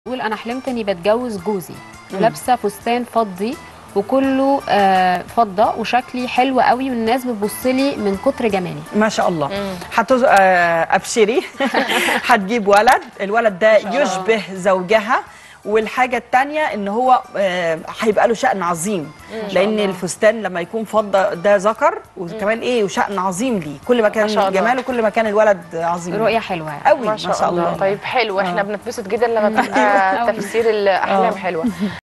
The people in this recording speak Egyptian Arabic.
بقول انا حلمت اني بتجوز جوزي ولابسه فستان فضي وكله آه فضه وشكلي حلو قوي والناس بتبص لي من كتر جمالي ما شاء الله هتز... آه، ابشري هتجيب ولد الولد ده يشبه زوجها والحاجة التانية ان هو آه، هيبقى له شأن عظيم لان الفستان لما يكون فضة ده ذكر وكمان ايه وشأن عظيم ليه كل ما ما شاء كان الله. جماله كل ما كان الولد عظيم رؤيه حلوه يعني. قوي ما شاء, الله. طيب حلو احنا آه. بنتبسط جدا لما تبقى تفسير الاحلام حلوه